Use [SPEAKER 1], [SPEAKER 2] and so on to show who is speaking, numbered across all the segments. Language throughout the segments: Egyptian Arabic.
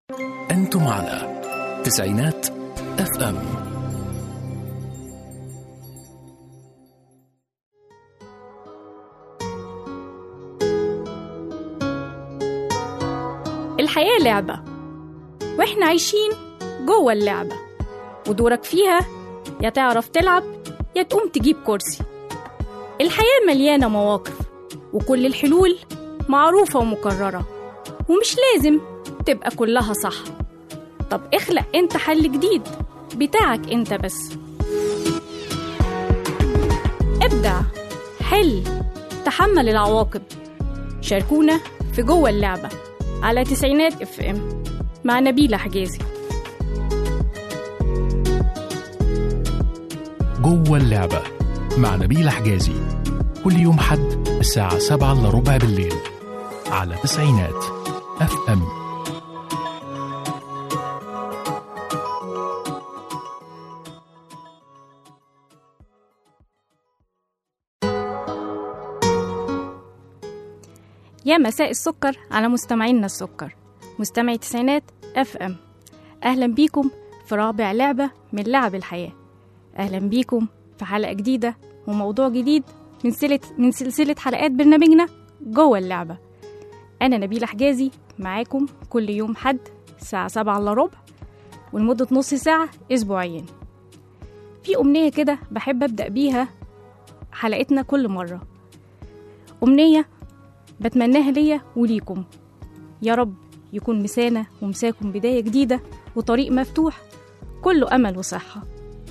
[SPEAKER 1] أنتم على تسعينات اف ام
[SPEAKER 2] الحياة لعبة وإحنا عايشين جوه اللعبة ودورك فيها يا تعرف تلعب يا تقوم تجيب كرسي الحياة مليانة مواقف وكل الحلول معروفة ومكررة ومش لازم تبقى كلها صح طب اخلق انت حل جديد بتاعك انت بس ابدع حل تحمل العواقب شاركونا في جوه اللعبة على تسعينات اف ام مع نبيلة حجازي
[SPEAKER 1] جوه اللعبة مع نبيل حجازي كل يوم حد الساعة سبعة إلا ربع بالليل على تسعينات اف ام
[SPEAKER 2] يا مساء السكر على مستمعينا السكر مستمعي تسعينات اف ام اهلا بيكم في رابع لعبة من لعب الحياة اهلا بيكم في حلقة جديدة وموضوع جديد من سلسلة من سلسلة حلقات برنامجنا جوه اللعبة انا نبيلة حجازي معاكم كل يوم حد الساعة سبعة الا ربع ولمدة نص ساعة اسبوعيا في امنية كده بحب ابدأ بيها حلقتنا كل مرة امنية بتمناها ليا وليكم يا رب يكون مسانا ومساكم بداية جديدة وطريق مفتوح كله أمل وصحة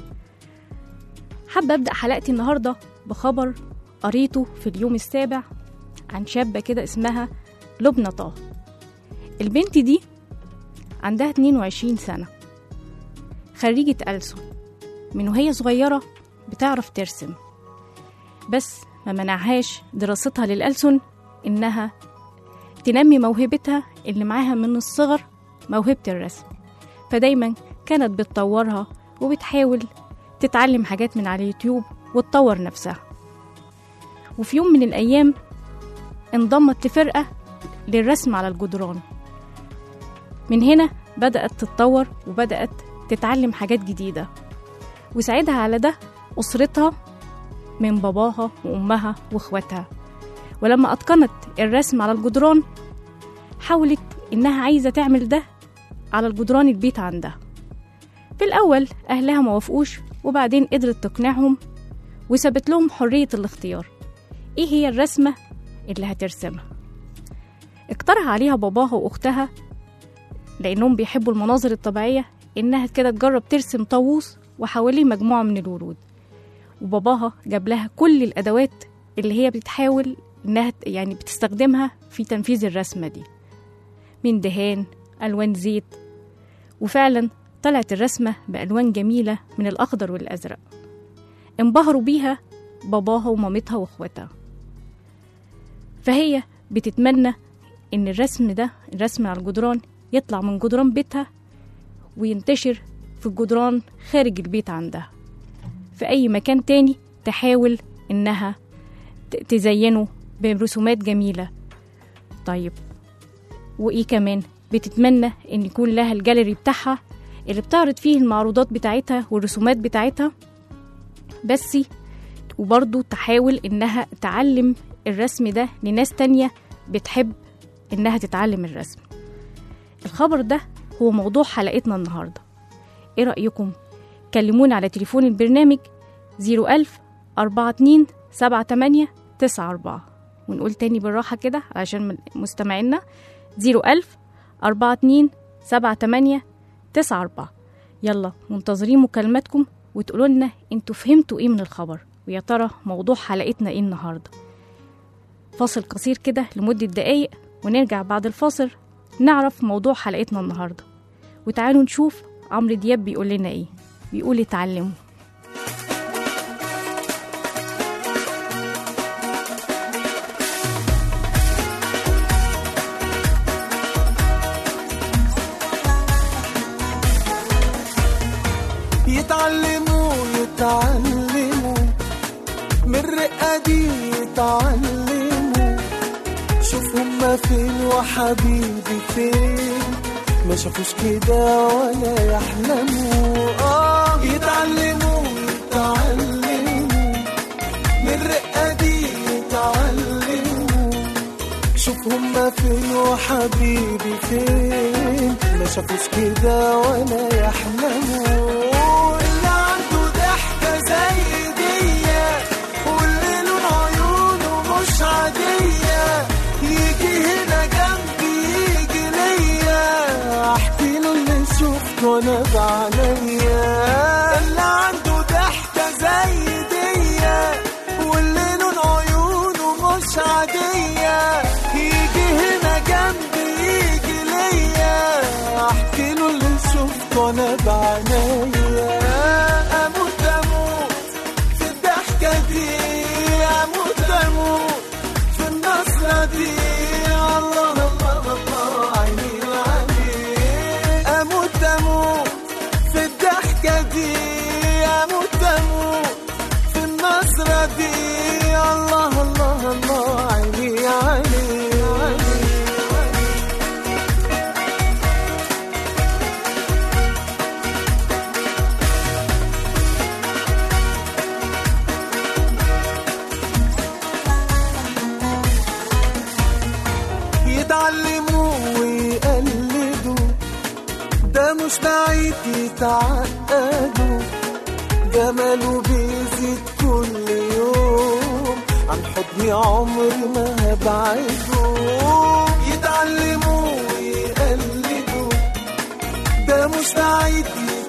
[SPEAKER 2] حابة أبدأ حلقتي النهاردة بخبر قريته في اليوم السابع عن شابة كده اسمها لبنى طه البنت دي عندها 22 سنة خريجة ألسن من وهي صغيرة بتعرف ترسم بس ما منعهاش دراستها للألسن إنها تنمي موهبتها اللي معاها من الصغر موهبة الرسم فدايما كانت بتطورها وبتحاول تتعلم حاجات من على اليوتيوب وتطور نفسها وفي يوم من الأيام انضمت لفرقة للرسم على الجدران من هنا بدأت تتطور وبدأت تتعلم حاجات جديدة وساعدها على ده أسرتها من باباها وأمها وإخواتها ولما أتقنت الرسم على الجدران حاولت إنها عايزة تعمل ده على الجدران البيت عندها في الأول أهلها ما وافقوش وبعدين قدرت تقنعهم وسابت لهم حرية الاختيار إيه هي الرسمة اللي هترسمها اقترح عليها باباها وأختها لأنهم بيحبوا المناظر الطبيعية إنها كده تجرب ترسم طاووس وحواليه مجموعة من الورود وباباها جاب لها كل الأدوات اللي هي بتحاول إنها يعني بتستخدمها في تنفيذ الرسمة دي من دهان ألوان زيت وفعلا طلعت الرسمة بألوان جميلة من الأخضر والأزرق انبهروا بيها باباها ومامتها واخواتها فهي بتتمنى إن الرسم ده الرسم على الجدران يطلع من جدران بيتها وينتشر في الجدران خارج البيت عندها في أي مكان تاني تحاول إنها تزينه برسومات جميلة طيب وإيه كمان بتتمنى إن يكون لها الجاليري بتاعها اللي بتعرض فيه المعروضات بتاعتها والرسومات بتاعتها بس وبرضو تحاول إنها تعلم الرسم ده لناس تانية بتحب إنها تتعلم الرسم الخبر ده هو موضوع حلقتنا النهاردة إيه رأيكم؟ كلمونا على تليفون البرنامج 01000 42 78 94 ونقول تاني بالراحة كده عشان مستمعينا 01000 42 78 94 يلا منتظرين مكالماتكم وتقولوا لنا انتوا فهمتوا ايه من الخبر ويا ترى موضوع حلقتنا ايه النهارده فاصل قصير كده لمدة دقايق ونرجع بعد الفاصل نعرف موضوع حلقتنا النهارده وتعالوا نشوف عمرو دياب بيقول لنا ايه بيقول اتعلموا
[SPEAKER 3] يتعلموا يتعلموا من الرقة دي يتعلموا شوف هما فين وحبيبي فين ما شافوش كده ولا يحلموا اه يتعلموا يتعلموا من الرقة دي يتعلموا شوف هما فين وحبيبي فين ما شافوش كده ولا يحلموا اللي عنده ضحكة زي دي واللي لون عيونه مش عادية يجي هنا جنبي يجي ليا احكي له اللي شفته وانا بعينيا اللي عنده ضحكة زي دي واللي لون عيونه مش عادية يجي هنا جنبي يجي ليا احكي له اللي شفته وانا بعينيا اموت اموت في الضحكة دي اموت اموت في النصرة دي الله الله الله عيني وعيني اموت اموت في الضحكة دي اموت اموت في النصرة دي الله الله الله عيني عيني عيني يتعلموا ويقلدوا ده مش بعيد يتعقدوا جماله بيزيد كل يوم عن حضني عمري ما هبعده يتعلموا ويقلدوا ده مش بعيد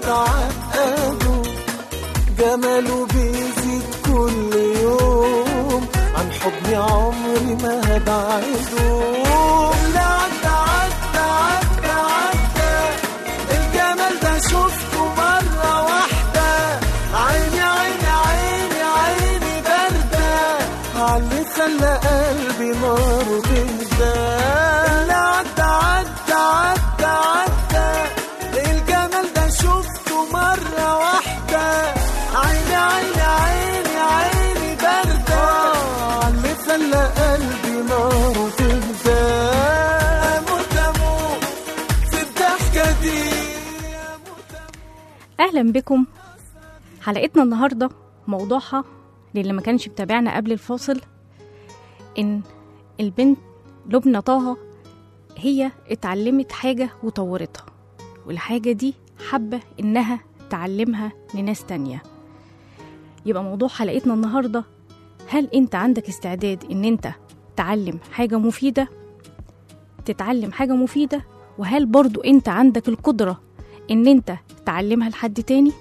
[SPEAKER 3] يتعقدوا جماله بيزيد كل يوم عن حضني عمري ما هبعده اللي عدى عدى عدى عدى الجمال ده شفته مرة واحدة عيني عيني عيني عيني باردة عاللي خلى قلبي نار تهدى اللي عدى عدى عدى عدى الجمال ده شفته مرة واحدة عيني عيني عيني عيني باردة عاللي خلى قلبي نار تهدى أموت أموت في الضحكة دي أموت
[SPEAKER 2] اهلا بكم حلقتنا النهارده موضوعها للي ما كانش متابعنا قبل الفاصل ان البنت لبنى طه هي اتعلمت حاجه وطورتها والحاجه دي حابه انها تعلمها لناس تانية يبقى موضوع حلقتنا النهارده هل انت عندك استعداد ان انت تعلم حاجه مفيده تتعلم حاجه مفيده وهل برضو انت عندك القدره ان انت تعلمها لحد تاني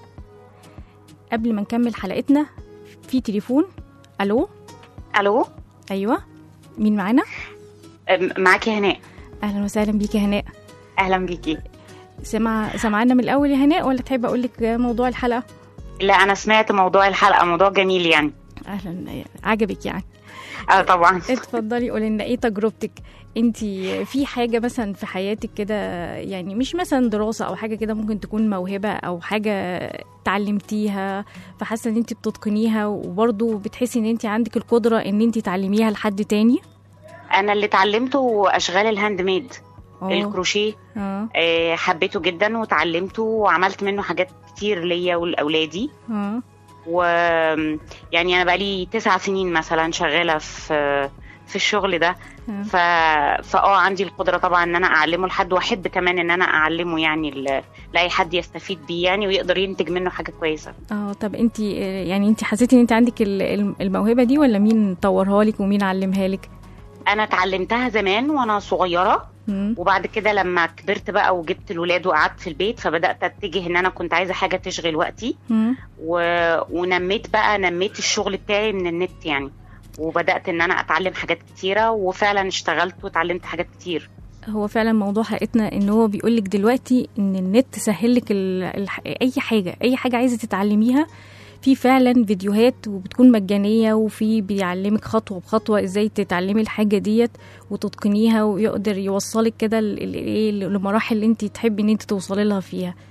[SPEAKER 2] قبل ما نكمل حلقتنا في تليفون الو
[SPEAKER 4] الو
[SPEAKER 2] ايوه مين معانا
[SPEAKER 4] أم، معاكي هناء
[SPEAKER 2] اهلا وسهلا بيكي يا هناء
[SPEAKER 4] اهلا بيكي
[SPEAKER 2] سمع سمعنا من الاول يا هناء ولا تحب اقول لك موضوع الحلقه
[SPEAKER 4] لا انا سمعت موضوع الحلقه موضوع جميل يعني
[SPEAKER 2] اهلا عجبك يعني
[SPEAKER 4] اه طبعا
[SPEAKER 2] اتفضلي قولي لنا ايه تجربتك انت في حاجه مثلا في حياتك كده يعني مش مثلا دراسه او حاجه كده ممكن تكون موهبه او حاجه تعلمتيها فحاسه ان انت بتتقنيها وبرضه بتحسي ان انت عندك القدره ان انت تعلميها لحد تاني
[SPEAKER 4] انا اللي اتعلمته اشغال الهاند ميد
[SPEAKER 2] اه
[SPEAKER 4] الكروشيه
[SPEAKER 2] اه
[SPEAKER 4] آه، حبيته جدا وتعلمته وعملت منه حاجات كتير ليا ولاولادي
[SPEAKER 2] اه
[SPEAKER 4] و يعني انا بقالي تسع سنين مثلا شغاله في في الشغل ده
[SPEAKER 2] آه.
[SPEAKER 4] ف فاه عندي القدره طبعا ان انا اعلمه لحد واحب كمان ان انا اعلمه يعني ل... لاي حد يستفيد بيه يعني ويقدر ينتج منه حاجه كويسه
[SPEAKER 2] اه طب انت يعني انت حسيتي ان انت عندك ال- ال- الموهبه دي ولا مين طورها لك ومين علمها لك
[SPEAKER 4] انا اتعلمتها زمان وانا صغيره
[SPEAKER 2] مم.
[SPEAKER 4] وبعد كده لما كبرت بقى وجبت الولاد وقعدت في البيت فبدات اتجه ان انا كنت عايزه حاجه تشغل وقتي
[SPEAKER 2] مم.
[SPEAKER 4] و... ونميت بقى نميت الشغل بتاعي من النت يعني وبدات ان انا اتعلم حاجات كتيره وفعلا اشتغلت واتعلمت حاجات كتير
[SPEAKER 2] هو فعلا موضوع حلقتنا ان هو بيقول لك دلوقتي ان النت سهل لك ال... ال... اي حاجه اي حاجه عايزه تتعلميها في فعلا فيديوهات وبتكون مجانيه وفي بيعلمك خطوه بخطوه ازاي تتعلمي الحاجه ديت وتتقنيها ويقدر يوصلك كده ل- ل- إيه لمراحل اللي انت تحبي ان انت توصلي لها فيها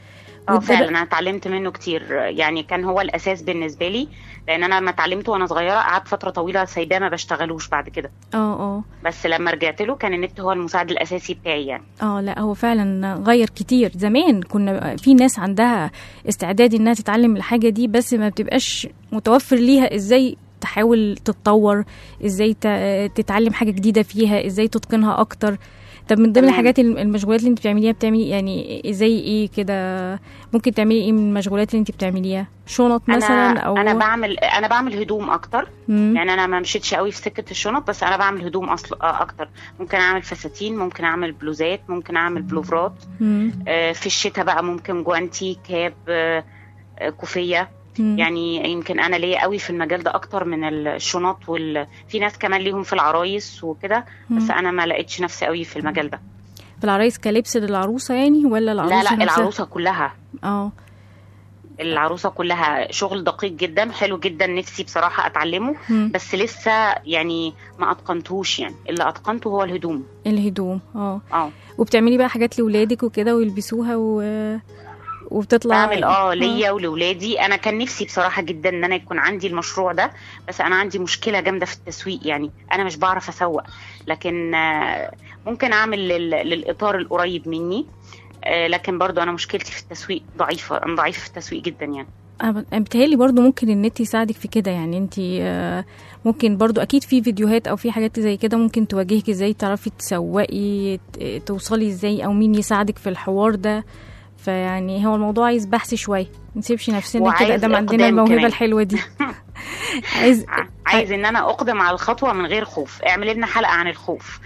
[SPEAKER 4] اه
[SPEAKER 2] وده
[SPEAKER 4] فعلا
[SPEAKER 2] بقى-
[SPEAKER 4] انا اتعلمت منه كتير يعني كان هو الاساس بالنسبه لي لان انا لما اتعلمته وانا صغيره قعدت فتره طويله سايباه ما بشتغلوش بعد كده
[SPEAKER 2] اه اه
[SPEAKER 4] بس لما رجعت له كان النت هو المساعد الاساسي بتاعي يعني
[SPEAKER 2] اه لا هو فعلا غير كتير زمان كنا في ناس عندها استعداد انها تتعلم الحاجة دي بس ما بتبقاش متوفر ليها ازاي تحاول تتطور ازاي ت- تتعلم حاجة جديدة فيها ازاي تتقنها اكتر طب من ضمن
[SPEAKER 4] تمام.
[SPEAKER 2] الحاجات الم- المشغولات اللي انت بتعمليها بتعملي يعني زي ايه كده ممكن تعملي ايه من المشغولات اللي انت بتعمليها شنط مثلا
[SPEAKER 4] انا
[SPEAKER 2] او
[SPEAKER 4] انا بعمل انا بعمل هدوم اكتر
[SPEAKER 2] مم.
[SPEAKER 4] يعني انا ما مشيتش قوي في سكه الشنط بس انا بعمل هدوم اصلا اكتر ممكن اعمل فساتين ممكن اعمل بلوزات ممكن اعمل بلوفرات
[SPEAKER 2] مم.
[SPEAKER 4] آه، في الشتاء بقى ممكن جوانتي كاب آه، آه، كوفيه
[SPEAKER 2] مم.
[SPEAKER 4] يعني يمكن انا ليا قوي في المجال ده اكتر من الشنط وال... في ناس كمان ليهم في العرايس وكده بس
[SPEAKER 2] مم.
[SPEAKER 4] انا ما لقيتش نفسي قوي في المجال ده
[SPEAKER 2] في العرايس كلبس للعروسة يعني ولا العروسة
[SPEAKER 4] لا لا
[SPEAKER 2] نفسها؟
[SPEAKER 4] العروسه كلها
[SPEAKER 2] اه
[SPEAKER 4] العروسه كلها شغل دقيق جدا حلو جدا نفسي بصراحه اتعلمه
[SPEAKER 2] مم.
[SPEAKER 4] بس لسه يعني ما اتقنتوش يعني اللي اتقنته هو الهدوم
[SPEAKER 2] الهدوم اه
[SPEAKER 4] اه
[SPEAKER 2] وبتعملي بقى حاجات لاولادك وكده ويلبسوها و... وبتطلع
[SPEAKER 4] بعمل اه ليا ولولادي انا كان نفسي بصراحه جدا ان انا يكون عندي المشروع ده بس انا عندي مشكله جامده في التسويق يعني انا مش بعرف اسوق لكن آه، ممكن اعمل لل- للاطار القريب مني آه، لكن برضو انا مشكلتي في التسويق ضعيفه انا ضعيفه في التسويق جدا يعني
[SPEAKER 2] انا ب- أنا بتهيألي برضو ممكن النت يساعدك في كده يعني انت ممكن برضو اكيد في فيديوهات او في حاجات زي كده ممكن تواجهك ازاي تعرفي تسوقي ت- توصلي ازاي او مين يساعدك في الحوار ده فيعني هو الموضوع عايز بحث شويه نسيبش نفسنا كده
[SPEAKER 4] وعايز
[SPEAKER 2] قدام عندنا
[SPEAKER 4] إقدام
[SPEAKER 2] الموهبه
[SPEAKER 4] كمان.
[SPEAKER 2] الحلوه دي عايز
[SPEAKER 4] ع- عايز ان انا اقدم على الخطوه من غير خوف اعمل لنا حلقه عن الخوف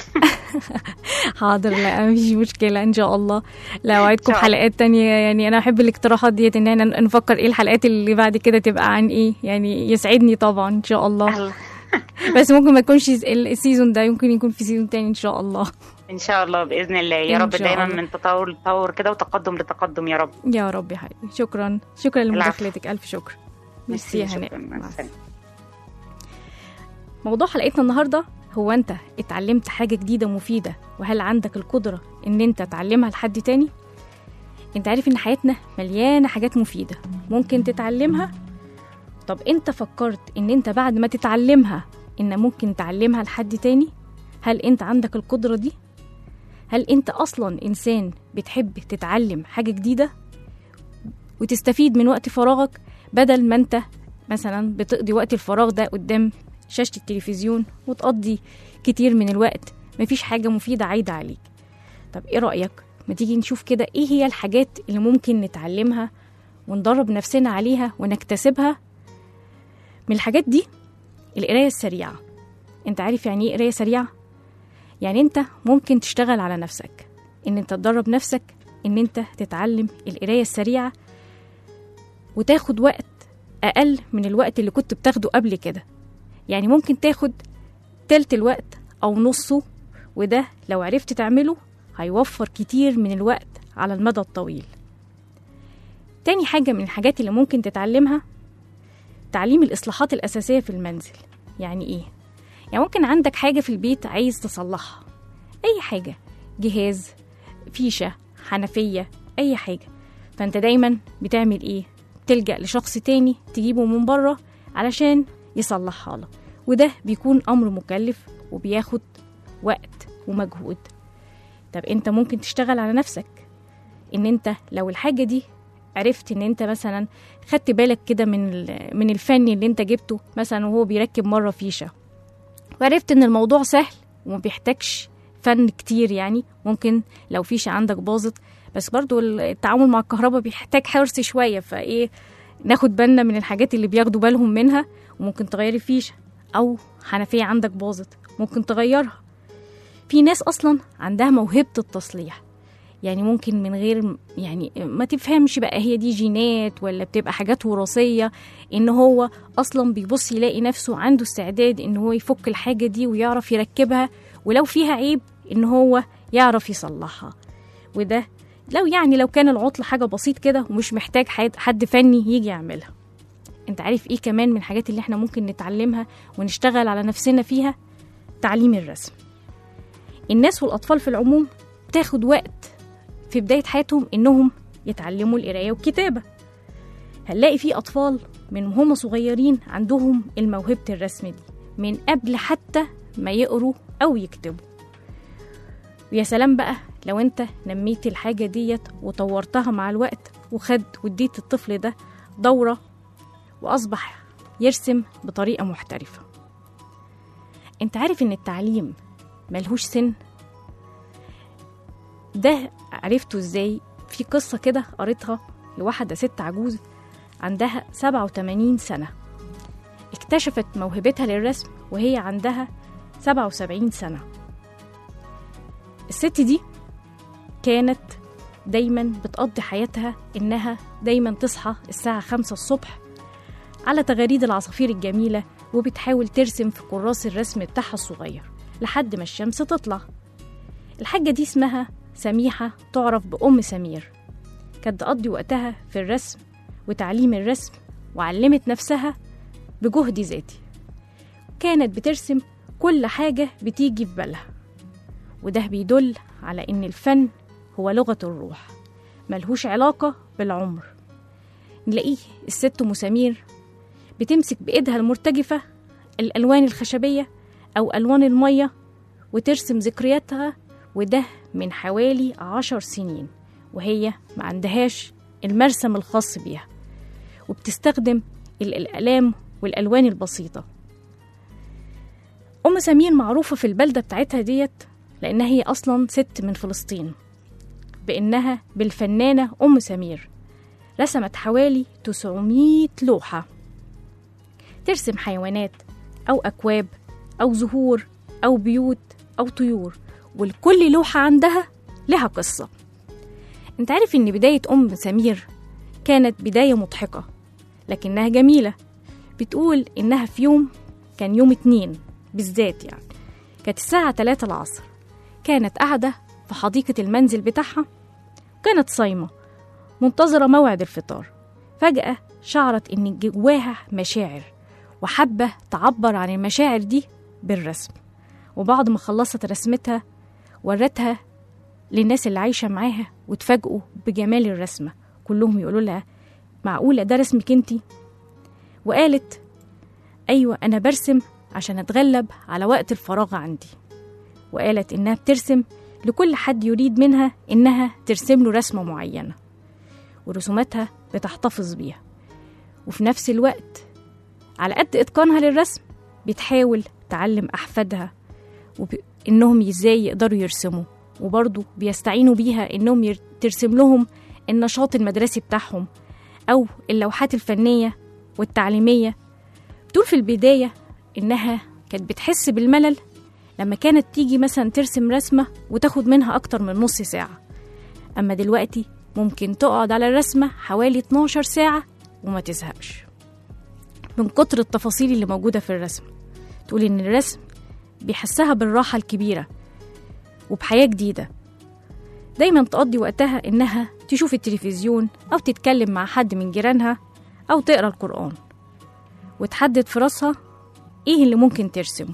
[SPEAKER 2] حاضر لا مفيش مشكلة إن شاء الله لا وعدكم
[SPEAKER 4] إن شاء الله.
[SPEAKER 2] حلقات تانية يعني أنا أحب الاقتراحات ديت إن احنا نفكر إيه الحلقات اللي بعد كده تبقى عن إيه يعني يسعدني طبعا إن شاء الله بس ممكن ما يكونش ال- السيزون ده يمكن يكون في سيزون تاني إن شاء الله
[SPEAKER 4] ان شاء الله باذن الله يا
[SPEAKER 2] إن
[SPEAKER 4] رب
[SPEAKER 2] شاء
[SPEAKER 4] دايما
[SPEAKER 2] الله.
[SPEAKER 4] من تطور لتطور كده وتقدم لتقدم يا رب
[SPEAKER 2] يا رب يا حبيبي شكرا شكرا لمداخلتك ألف شكر ميرسي يا
[SPEAKER 4] شكراً،
[SPEAKER 2] هناء
[SPEAKER 4] مع
[SPEAKER 2] مع
[SPEAKER 4] السلامة.
[SPEAKER 2] موضوع حلقتنا النهارده هو انت اتعلمت حاجة جديدة مفيدة وهل عندك القدرة ان انت تعلمها لحد تاني؟ انت عارف ان حياتنا مليانة حاجات مفيدة ممكن تتعلمها طب انت فكرت ان انت بعد ما تتعلمها ان ممكن تعلمها لحد تاني؟ هل انت عندك القدرة دي؟ هل انت اصلا انسان بتحب تتعلم حاجة جديدة وتستفيد من وقت فراغك بدل ما انت مثلا بتقضي وقت الفراغ ده قدام شاشة التلفزيون وتقضي كتير من الوقت مفيش حاجة مفيدة عايدة عليك طب ايه رأيك ما تيجي نشوف كده ايه هي الحاجات اللي ممكن نتعلمها وندرب نفسنا عليها ونكتسبها من الحاجات دي القراية السريعة انت عارف يعني ايه قراية سريعة؟ يعني انت ممكن تشتغل على نفسك ان انت تدرب نفسك ان انت تتعلم القراية السريعة وتاخد وقت أقل من الوقت اللي كنت بتاخده قبل كده يعني ممكن تاخد تلت الوقت أو نصه وده لو عرفت تعمله هيوفر كتير من الوقت على المدى الطويل تاني حاجة من الحاجات اللي ممكن تتعلمها تعليم الإصلاحات الأساسية في المنزل يعني إيه؟ يعني ممكن عندك حاجة في البيت عايز تصلحها أي حاجة جهاز فيشة حنفية أي حاجة فأنت دايما بتعمل إيه؟ تلجأ لشخص تاني تجيبه من بره علشان يصلحها لك وده بيكون أمر مكلف وبياخد وقت ومجهود طب انت ممكن تشتغل على نفسك ان انت لو الحاجة دي عرفت ان انت مثلا خدت بالك كده من ال- من الفني اللي انت جبته مثلا وهو بيركب مرة فيشة وعرفت ان الموضوع سهل وما بيحتاجش فن كتير يعني ممكن لو فيشة عندك باظت بس برضو التعامل مع الكهرباء بيحتاج حرص شوية فايه ناخد بالنا من الحاجات اللي بياخدوا بالهم منها وممكن تغيري فيشة أو حنفية عندك باظت ممكن تغيرها في ناس أصلا عندها موهبة التصليح يعني ممكن من غير يعني ما تفهمش بقى هي دي جينات ولا بتبقى حاجات وراثية ان هو اصلا بيبص يلاقي نفسه عنده استعداد ان هو يفك الحاجة دي ويعرف يركبها ولو فيها عيب ان هو يعرف يصلحها وده لو يعني لو كان العطل حاجة بسيط كده ومش محتاج حد- حد فني يجي يعملها انت عارف ايه كمان من الحاجات اللي احنا ممكن نتعلمها ونشتغل على نفسنا فيها تعليم الرسم الناس والأطفال في العموم بتاخد وقت في بداية حياتهم إنهم يتعلموا القراية والكتابة هنلاقي في أطفال من وهم صغيرين عندهم الموهبة الرسم دي من قبل حتى ما يقروا أو يكتبوا ويا سلام بقى لو انت نميت الحاجة ديت وطورتها مع الوقت وخد واديت الطفل ده دورة وأصبح يرسم بطريقة محترفة انت عارف ان التعليم ملهوش سن ده عرفته ازاي في قصة كده قريتها لواحدة ست عجوز عندها 87 سنة اكتشفت موهبتها للرسم وهي عندها 77 سنة الست دي كانت دايما بتقضي حياتها إنها دايما تصحى الساعة خمسة الصبح على تغاريد العصافير الجميلة وبتحاول ترسم في كراس الرسم بتاعها الصغير لحد ما الشمس تطلع الحاجة دي اسمها سميحة تعرف بأم سمير كانت تقضي وقتها في الرسم وتعليم الرسم وعلمت نفسها بجهد ذاتي كانت بترسم كل حاجة بتيجي في بالها وده بيدل على إن الفن هو لغة الروح ملهوش علاقة بالعمر نلاقيه الست أم سمير بتمسك بإيدها المرتجفة الألوان الخشبية أو ألوان المية وترسم ذكرياتها وده من حوالي عشر سنين وهي ما عندهاش المرسم الخاص بيها وبتستخدم ال- الأقلام والألوان البسيطة أم سمير معروفة في البلدة بتاعتها ديت لأنها هي أصلا ست من فلسطين بإنها بالفنانة أم سمير رسمت حوالي 900 لوحة ترسم حيوانات أو أكواب أو زهور أو بيوت أو طيور ولكل لوحة عندها لها قصة انت عارف ان بداية أم سمير كانت بداية مضحكة لكنها جميلة بتقول إنها في يوم كان يوم اتنين بالذات يعني كانت الساعة تلاتة العصر كانت قاعدة في حديقة المنزل بتاعها كانت صايمة منتظرة موعد الفطار فجأة شعرت إن جواها مشاعر وحابة تعبر عن المشاعر دي بالرسم وبعد ما خلصت رسمتها ورتها للناس اللي عايشة معاها وتفاجئوا بجمال الرسمة كلهم يقولوا لها معقولة ده رسمك انتي وقالت أيوة أنا برسم عشان أتغلب على وقت الفراغ عندي وقالت إنها بترسم لكل حد يريد منها إنها ترسم له رسمة معينة ورسوماتها بتحتفظ بيها وفي نفس الوقت على قد إتقانها للرسم بتحاول تعلم أحفادها وب... إنهم إزاي يقدروا يرسموا وبرضه بيستعينوا بيها إنهم ير... ترسم لهم النشاط المدرسي بتاعهم أو اللوحات الفنية والتعليمية بتقول في البداية إنها كانت بتحس بالملل لما كانت تيجي مثلا ترسم رسمة وتاخد منها أكتر من نص ساعة أما دلوقتي ممكن تقعد على الرسمة حوالي 12 ساعة وما تزهقش من كتر التفاصيل اللي موجودة في الرسم تقول إن الرسم بيحسها بالراحة الكبيرة وبحياة جديدة دايما تقضي وقتها إنها تشوف التلفزيون أو تتكلم مع حد من جيرانها أو تقرأ القرآن وتحدد في راسها إيه اللي ممكن ترسمه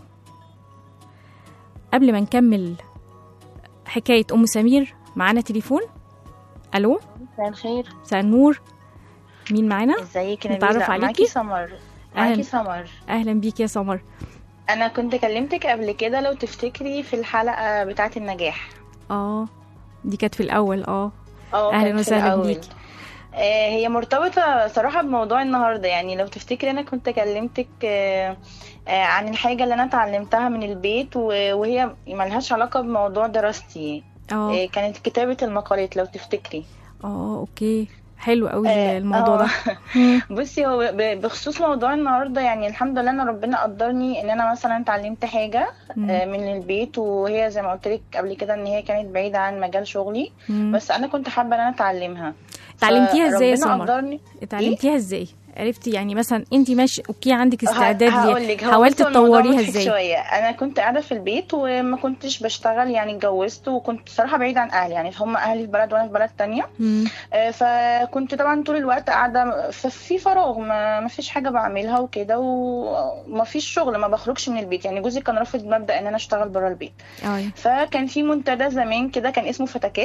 [SPEAKER 2] قبل ما نكمل حكاية أم سمير معانا تليفون ألو
[SPEAKER 5] مساء الخير
[SPEAKER 2] مساء النور مين معانا؟
[SPEAKER 5] ازيك يا
[SPEAKER 2] نتعرف
[SPEAKER 5] نبيلة
[SPEAKER 2] عليكي؟
[SPEAKER 5] معاكي سمر معاكي سمر
[SPEAKER 2] أهلا بيك يا سمر
[SPEAKER 5] انا كنت كلمتك قبل كده لو تفتكري في الحلقة بتاعة النجاح
[SPEAKER 2] اه دي كانت في الأول اه
[SPEAKER 5] اه
[SPEAKER 2] أهلاً
[SPEAKER 5] كانت في
[SPEAKER 2] وسهلاً
[SPEAKER 5] الأول.
[SPEAKER 2] بيكي.
[SPEAKER 5] آه، هي مرتبطة صراحة بموضوع النهاردة يعني لو تفتكري أنا كنت كلمتك آه، آه، عن الحاجة اللي أنا اتعلمتها من البيت و- وهي ملهاش علاقة بموضوع دراستي
[SPEAKER 2] اه
[SPEAKER 5] آه، كانت كتابة المقالات لو تفتكري
[SPEAKER 2] اه اوكي حلو قوي
[SPEAKER 5] آه،
[SPEAKER 2] الموضوع ده
[SPEAKER 5] آه.
[SPEAKER 2] مم.
[SPEAKER 5] بصي هو ب- بخصوص موضوع النهارده يعني الحمد لله ان ربنا قدرني ان انا مثلا اتعلمت حاجه
[SPEAKER 2] مم.
[SPEAKER 5] آه، من البيت وهي زي ما قلت لك قبل كده ان هي كانت بعيده عن مجال شغلي
[SPEAKER 2] مم.
[SPEAKER 5] بس انا كنت حابه ان انا اتعلمها
[SPEAKER 2] اتعلمتيها ازاي يا
[SPEAKER 5] فربنا
[SPEAKER 2] سمر؟
[SPEAKER 5] قدرني
[SPEAKER 2] اتعلمتيها ازاي؟ عرفتي يعني مثلا انت ماشي اوكي عندك استعداد
[SPEAKER 5] هقول
[SPEAKER 2] ليها
[SPEAKER 5] لك هو
[SPEAKER 2] حاولتي
[SPEAKER 5] بصي هو الموضوع
[SPEAKER 2] تطوريها
[SPEAKER 5] مضحك
[SPEAKER 2] ازاي؟
[SPEAKER 5] شويه انا كنت قاعده في البيت وما كنتش بشتغل يعني اتجوزت وكنت صراحه بعيده عن اهلي يعني هم اهلي في بلد وانا في بلد تانية
[SPEAKER 2] مم.
[SPEAKER 5] آه، فكنت طبعا طول الوقت قاعده ف- في فراغ ما ما فيش حاجه بعملها وكده وما فيش شغل ما بخرجش من البيت يعني جوزي كان رافض مبدا ان انا اشتغل بره البيت
[SPEAKER 2] اه
[SPEAKER 5] فكان في منتدى زمان كده كان اسمه فتكات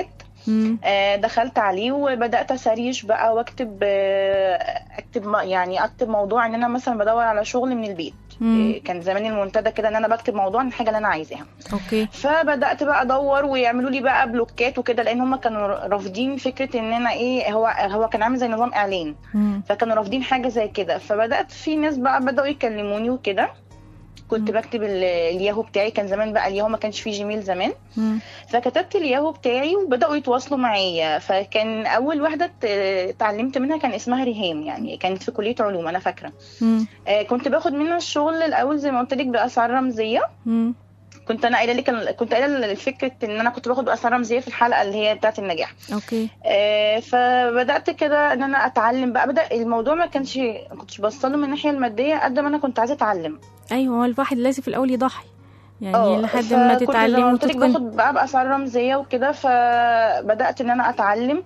[SPEAKER 2] مم.
[SPEAKER 5] آه، دخلت عليه وبدات اسريش بقى واكتب آه، اكتب م- يعني اكتب موضوع ان انا مثلا بدور على شغل من البيت
[SPEAKER 2] مم.
[SPEAKER 5] آه، كان زمان المنتدى كده ان انا بكتب موضوع عن الحاجه اللي انا عايزاها
[SPEAKER 2] اوكي
[SPEAKER 5] فبدات بقى ادور ويعملوا لي بقى بلوكات وكده لان هم كانوا رافضين فكره ان انا ايه هو هو كان عامل زي نظام اعلان
[SPEAKER 2] مم.
[SPEAKER 5] فكانوا رافضين حاجه زي كده فبدات في ناس بقى بداوا يكلموني وكده كنت
[SPEAKER 2] مم.
[SPEAKER 5] بكتب ال- الياهو بتاعي كان زمان بقى الياهو ما كانش فيه جيميل زمان
[SPEAKER 2] مم.
[SPEAKER 5] فكتبت الياهو بتاعي وبداوا يتواصلوا معايا فكان اول واحده ت- اتعلمت منها كان اسمها ريهام يعني كانت في كليه علوم انا فاكره
[SPEAKER 2] مم.
[SPEAKER 5] آه، كنت باخد منها الشغل الاول زي ما قلت لك باسعار رمزيه
[SPEAKER 2] مم.
[SPEAKER 5] كنت انا قايله لك كنت قايله الفكره ان انا كنت باخد باسعار رمزيه في الحلقه اللي هي بتاعه النجاح
[SPEAKER 2] اوكي
[SPEAKER 5] آه، فبدات كده ان انا اتعلم بقى بدا الموضوع ما كانش ما كنتش بصله من الناحيه الماديه قد ما انا كنت عايزه اتعلم
[SPEAKER 2] ايوه هو الواحد لازم في الاول يضحي يعني
[SPEAKER 5] اه
[SPEAKER 2] لحد ما
[SPEAKER 5] فكنت زي
[SPEAKER 2] تتعلم
[SPEAKER 5] ما قلت لك
[SPEAKER 2] وتتقن
[SPEAKER 5] باخد بقى باسعار رمزيه وكده فبدات ان انا اتعلم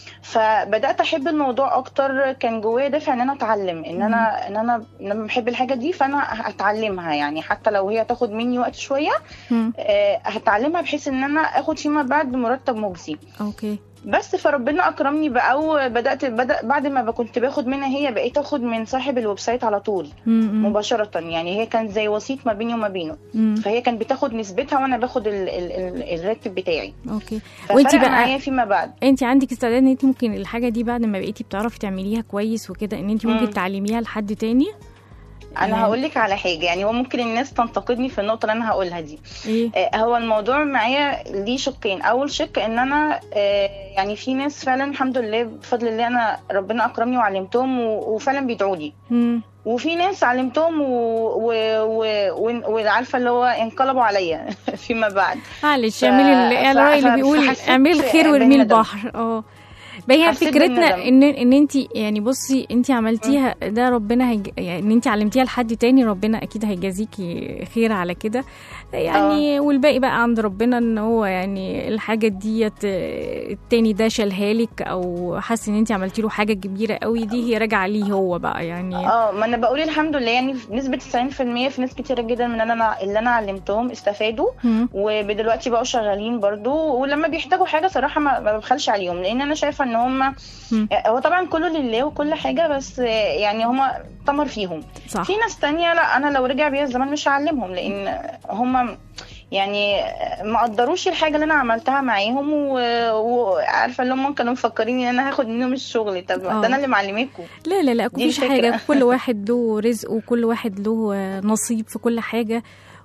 [SPEAKER 5] فبدات احب الموضوع اكتر كان جوايا دافع ان انا اتعلم ان انا ان انا لما بحب الحاجه دي فانا هتعلمها يعني حتى لو هي تاخد مني وقت شويه
[SPEAKER 2] مم.
[SPEAKER 5] آه، هتعلمها بحيث ان انا اخد فيما بعد مرتب مجزي
[SPEAKER 2] اوكي
[SPEAKER 5] بس فربنا اكرمني بقى وبدات بدأ بعد ما كنت باخد منها هي بقيت اخد من صاحب الويب سايت على طول
[SPEAKER 2] مم. مم.
[SPEAKER 5] مباشره يعني هي كان زي وسيط ما بيني وما بينه
[SPEAKER 2] مم.
[SPEAKER 5] فهي كانت بتاخد نسبتها وانا باخد ال ال ال الراتب بتاعي
[SPEAKER 2] اوكي
[SPEAKER 5] ففرق
[SPEAKER 2] وانت بقى
[SPEAKER 5] معايا فيما بعد
[SPEAKER 2] انت عندك استعداد ان انت ممكن الحاجه دي بعد ما بقيتي بتعرفي تعمليها كويس وكده ان انت ممكن
[SPEAKER 5] مم.
[SPEAKER 2] تعلميها لحد تاني
[SPEAKER 5] انا هقول لك على حاجه يعني هو ممكن الناس تنتقدني في النقطه اللي انا هقولها دي
[SPEAKER 2] ايه
[SPEAKER 5] آه، هو الموضوع معايا ليه شقين اول شق ان انا آه، يعني في ناس فعلا الحمد لله بفضل الله انا ربنا اكرمني وعلمتهم و- وفعلا بيدعوا لي
[SPEAKER 2] مم.
[SPEAKER 5] وفي ناس علمتهم و... و... و... و... وعارفه اللي هو انقلبوا عليا فيما بعد
[SPEAKER 2] معلش
[SPEAKER 5] ف-
[SPEAKER 2] اعملي ال-
[SPEAKER 5] ف-
[SPEAKER 2] الرأي اللي
[SPEAKER 5] ف-
[SPEAKER 2] بيقول
[SPEAKER 5] فحسيت
[SPEAKER 2] اعملي الخير وارميه
[SPEAKER 5] بالندم.
[SPEAKER 2] البحر اه هي
[SPEAKER 5] حسيت
[SPEAKER 2] فكرتنا
[SPEAKER 5] بالندم.
[SPEAKER 2] ان ان انت يعني بصي انت عملتيها ده ربنا هيج... يعني ان انت علمتيها لحد تاني ربنا اكيد هيجازيكي خير على كده يعني والباقي بقى عند ربنا ان هو يعني الحاجه ديت آه، التاني ده شالها لك او حاسس ان انت عملتي له حاجه كبيره قوي دي هي راجعه ليه هو بقى يعني
[SPEAKER 5] اه ما انا بقول الحمد لله يعني بنسبه 90% في ناس كتيره جدا من انا اللي انا علمتهم استفادوا
[SPEAKER 2] مم.
[SPEAKER 5] ودلوقتي بقوا شغالين برضو ولما بيحتاجوا حاجه صراحه ما ما ببخلش عليهم لان انا شايفه ان هم
[SPEAKER 2] مم.
[SPEAKER 5] هو طبعا كله لله وكل حاجه بس يعني هم تمر فيهم
[SPEAKER 2] صح
[SPEAKER 5] في ناس تانية لا انا لو رجع بيا الزمان مش هعلمهم لان هم يعني ما قدروش الحاجه اللي انا عملتها معاهم و- وعارفه اللي هم كانوا مفكرين ان انا هاخد منهم الشغل طب
[SPEAKER 2] آه.
[SPEAKER 5] ده انا اللي معلماكم
[SPEAKER 2] لا لا لا مفيش
[SPEAKER 5] الفكرة.
[SPEAKER 2] حاجة كل واحد له رزق وكل واحد له آه، نصيب في كل حاجة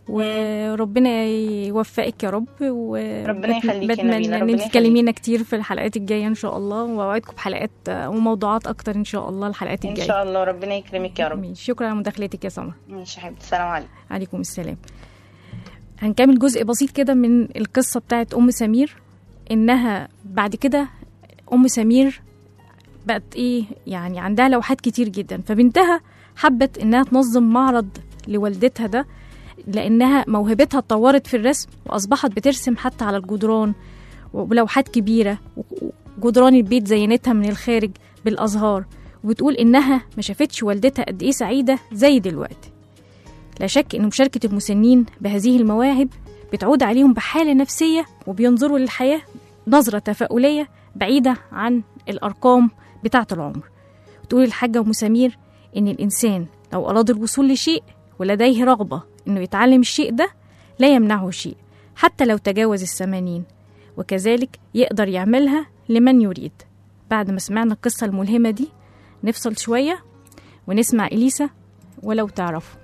[SPEAKER 2] وربنا يوفقك يا رب و
[SPEAKER 5] ربنا يخليكي يا
[SPEAKER 2] بتمنى
[SPEAKER 5] نبيلة،
[SPEAKER 2] ان
[SPEAKER 5] ربنا
[SPEAKER 2] انت
[SPEAKER 5] يخليكي.
[SPEAKER 2] تكلمينا كتير في الحلقات الجاية ان شاء الله واوعدكم بحلقات آه، وموضوعات اكتر ان شاء الله الحلقات
[SPEAKER 5] ان
[SPEAKER 2] الجاية
[SPEAKER 5] شاء الله ربنا يكرمك يا رب
[SPEAKER 2] ماشي. شكرا على مداخلتك يا سمر
[SPEAKER 5] ماشي يا حبيبتي السلام عليكم
[SPEAKER 2] عليكم السلام هنكمل جزء بسيط كده من القصة بتاعت أم سمير إنها بعد كده أم سمير بقت إيه يعني عندها لوحات كتير جدا فبنتها حبت إنها تنظم معرض لوالدتها ده لأنها موهبتها اتطورت في الرسم وأصبحت بترسم حتى على الجدران ولوحات كبيرة وجدران البيت زينتها من الخارج بالأزهار وبتقول إنها ما شافتش والدتها قد إيه سعيدة زي دلوقتي لا شك إن مشاركة المسنين بهذه المواهب بتعود عليهم بحالة نفسية وبينظروا للحياة نظرة تفاؤلية بعيدة عن الأرقام بتاعة العمر تقول الحاجة أم سمير إن الإنسان لو أراد الوصول لشيء ولديه رغبة إنه يتعلم الشيء ده لا يمنعه شيء حتى لو تجاوز الثمانين وكذلك يقدر يعملها لمن يريد بعد ما سمعنا القصة الملهمة دي نفصل شوية ونسمع إليسا ولو تعرفوا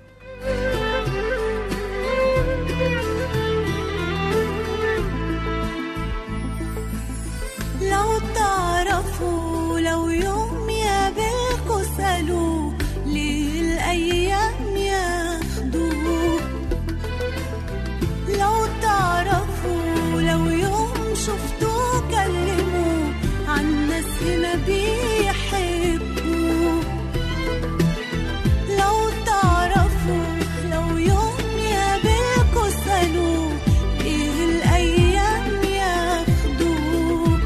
[SPEAKER 6] لو تعرفوا لو يوم يقابلكوا سألوه ليه الأيام ياخدوه لو تعرفوا لو يوم شفتوه كلموه عن ناس هنا بيحبوه لو تعرفوا لو يوم يقابلكوا سألوه ايه الأيام ياخدوه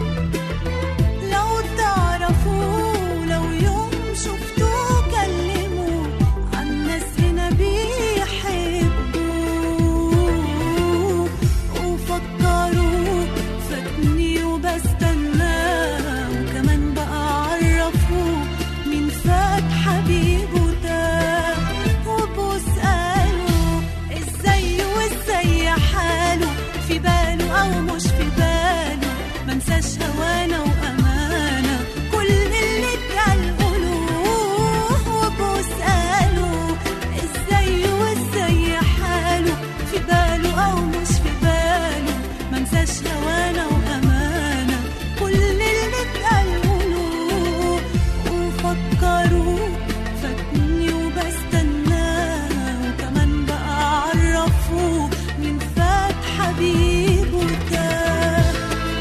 [SPEAKER 6] لو تعرفوا لو يوم شفتوه كلموه عن ناس هنا بيحبوه وفكروا فاتني وبس منساش هوانا وأمانة كل اللي اتقال قولوه وبسأله ازاي وازاي حاله في باله أو مش في باله منساش هوانا وأمانة كل اللي اتقال قولوه وفكروا فاتني وبستناه وكمان بقى عرفوه من فات حبيبه تاه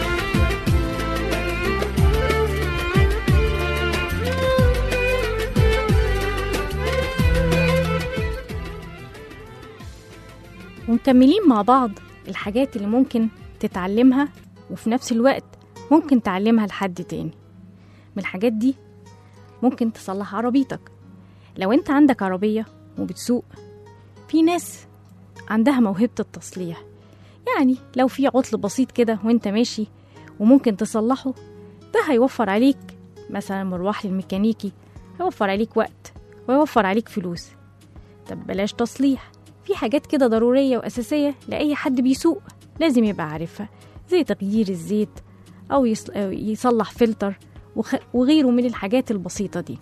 [SPEAKER 2] ومكملين مع بعض الحاجات اللي ممكن تتعلمها وفي نفس الوقت ممكن تعلمها لحد تاني من الحاجات دي ممكن تصلح عربيتك لو انت عندك عربية وبتسوق في ناس عندها موهبة التصليح يعني لو في عطل بسيط كده وانت ماشي وممكن تصلحه ده هيوفر عليك مثلا مروح للميكانيكي هيوفر عليك وقت ويوفر عليك فلوس طب بلاش تصليح في حاجات كده ضرورية وأساسية لأي حد بيسوق لازم يبقى عارفها زي تغيير الزيت أو يص- أو يصلح فلتر وخ- وغيره من الحاجات البسيطة دي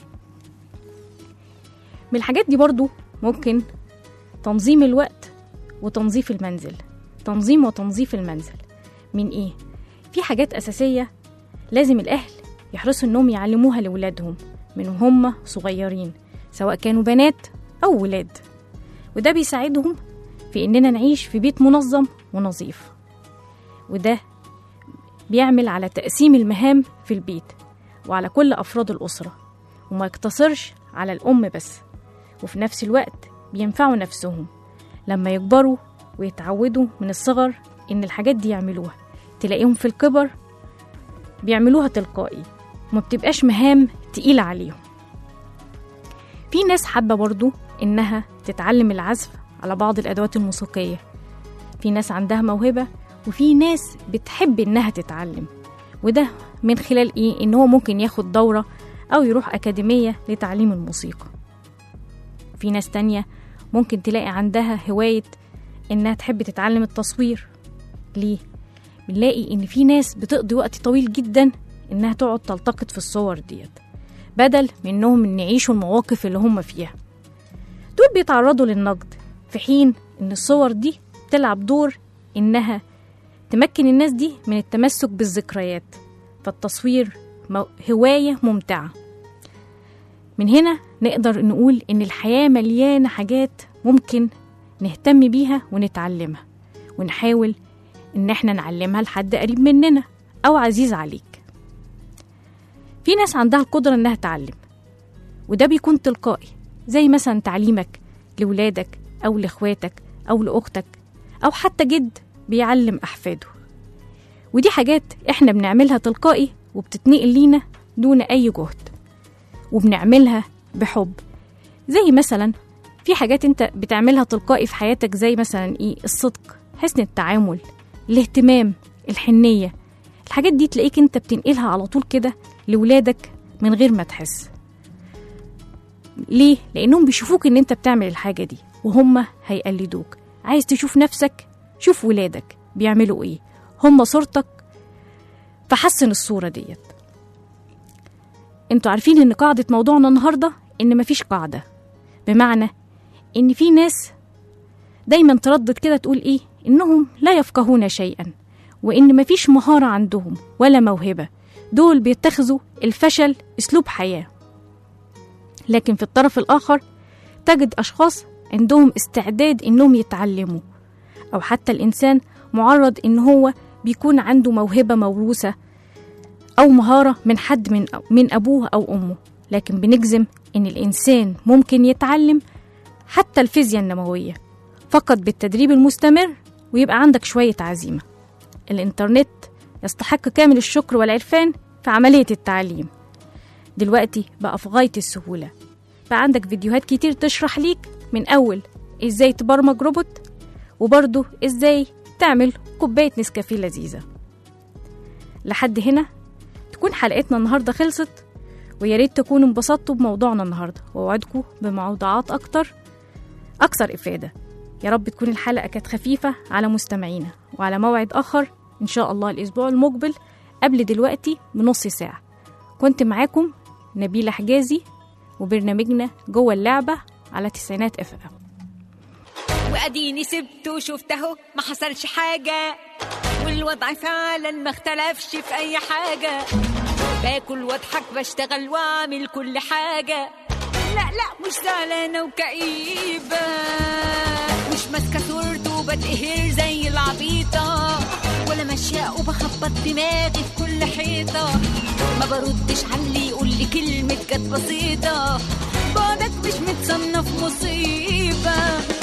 [SPEAKER 2] من الحاجات دي برضو ممكن تنظيم الوقت وتنظيف المنزل تنظيم وتنظيف المنزل من ايه في حاجات أساسية لازم الأهل يحرصوا إنهم يعلموها لولادهم من هم صغيرين سواء كانوا بنات أو ولاد وده بيساعدهم في إننا نعيش في بيت منظم ونظيف وده بيعمل على تقسيم المهام في البيت وعلى كل أفراد الأسرة وما يقتصرش على الأم بس وفي نفس الوقت بينفعوا نفسهم لما يكبروا ويتعودوا من الصغر إن الحاجات دي يعملوها تلاقيهم في الكبر بيعملوها تلقائي وما بتبقاش مهام تقيلة عليهم في ناس حابة برضو إنها تتعلم العزف على بعض الأدوات الموسيقية في ناس عندها موهبة وفي ناس بتحب إنها تتعلم وده من خلال إيه إن هو ممكن ياخد دورة أو يروح أكاديمية لتعليم الموسيقى في ناس تانية ممكن تلاقي عندها هواية إنها تحب تتعلم التصوير ليه؟ بنلاقي إن في ناس بتقضي وقت طويل جدا إنها تقعد تلتقط في الصور ديت بدل من إنهم إن يعيشوا المواقف اللي هم فيها دول بيتعرضوا للنقد في حين إن الصور دي بتلعب دور إنها تمكن الناس دي من التمسك بالذكريات فالتصوير مو- هواية ممتعة من هنا نقدر نقول إن الحياة مليانة حاجات ممكن نهتم بيها ونتعلمها ونحاول إن إحنا نعلمها لحد قريب مننا أو عزيز عليك في ناس عندها القدرة إنها تعلم وده بيكون تلقائي زي مثلا تعليمك لولادك أو لإخواتك أو لأختك أو حتى جد بيعلم أحفاده ودي حاجات إحنا بنعملها تلقائي وبتتنقل لينا دون أي جهد وبنعملها بحب زي مثلا في حاجات انت بتعملها تلقائي في حياتك زي مثلا ايه الصدق حسن التعامل الاهتمام الحنية الحاجات دي تلاقيك انت بتنقلها على طول كده لولادك من غير ما تحس ليه؟ لأنهم بيشوفوك إن أنت بتعمل الحاجة دي وهم هيقلدوك عايز تشوف نفسك شوف ولادك بيعملوا إيه هم صورتك فحسن الصورة ديت انتوا عارفين ان قاعدة موضوعنا النهاردة ان مفيش قاعدة بمعنى ان في ناس دايما تردد كده تقول ايه انهم لا يفقهون شيئا وان مفيش مهارة عندهم ولا موهبة دول بيتخذوا الفشل اسلوب حياة لكن في الطرف الاخر تجد اشخاص عندهم استعداد انهم يتعلموا او حتى الانسان معرض ان هو بيكون عنده موهبة موروثة أو مهارة من حد من من أبوه أو أمه لكن بنجزم إن الإنسان ممكن يتعلم حتى الفيزياء النووية فقط بالتدريب المستمر ويبقى عندك شوية عزيمة الإنترنت يستحق كامل الشكر والعرفان في عملية التعليم دلوقتي بقى في غاية السهولة بقى عندك فيديوهات كتير تشرح ليك من أول إزاي تبرمج روبوت وبرضه إزاي تعمل كوباية نسكافيه لذيذة لحد هنا تكون حلقتنا النهارده خلصت ويا ريت تكونوا انبسطتوا بموضوعنا النهارده واوعدكم بموضوعات اكتر اكثر افاده يا رب تكون الحلقه كانت خفيفه على مستمعينا وعلى موعد اخر ان شاء الله الاسبوع المقبل قبل دلوقتي بنص ساعة كنت معاكم نبيلة حجازي وبرنامجنا جوه اللعبة على تسعينات اف ام
[SPEAKER 7] واديني سبته وشفت اهو ما حصلش حاجه والوضع فعلا ما اختلفش في اي حاجه باكل واضحك بشتغل واعمل كل حاجه لا لا مش زعلانه وكئيبه مش ماسكه صورته وبتقهر زي العبيطه ولا ماشيه وبخبط دماغي في كل حيطه ما بردش على اللي يقول لي كلمه كانت بسيطه بعدك مش متصنف مصيبه